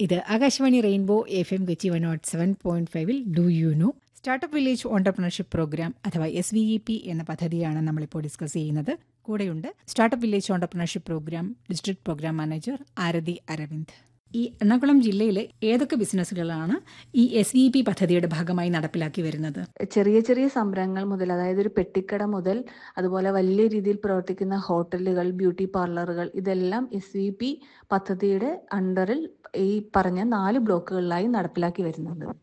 ഇത് Akashvani Rainbow F M Kochi one nought seven point ഫൈവിൽ do you know startup village entrepreneurship programme അഥവാ S V E P എന്ന പദ്ധതിയാണ് നമ്മളിപ്പോൾ ഡിസ്കസ് ചെയ്യുന്നത് കൂടെയുണ്ട് startup village entrepreneurship programme district programme manager Arathi Aravind ഈ എറണാകുളം ജില്ലയിലെ ഏതൊക്കെ ബിസിനസ്സുകളാണ് ഈ എസ് വി പി പദ്ധതിയുടെ ഭാഗമായി നടപ്പിലാക്കി വരുന്നത് ചെറിയ ചെറിയ സംരംഭങ്ങൾ മുതൽ അതായത് ഒരു പെട്ടിക്കട മുതൽ അതുപോലെ വലിയ രീതിയിൽ പ്രവർത്തിക്കുന്ന ഹോട്ടലുകൾ ബ്യൂട്ടി പാർലറുകൾ ഇതെല്ലാം എസ് വി പി പദ്ധതിയുടെ അണ്ടറിൽ ഈ പറഞ്ഞ നാല് ബ്ലോക്കുകളിലായി നടപ്പിലാക്കി വരുന്നുണ്ട്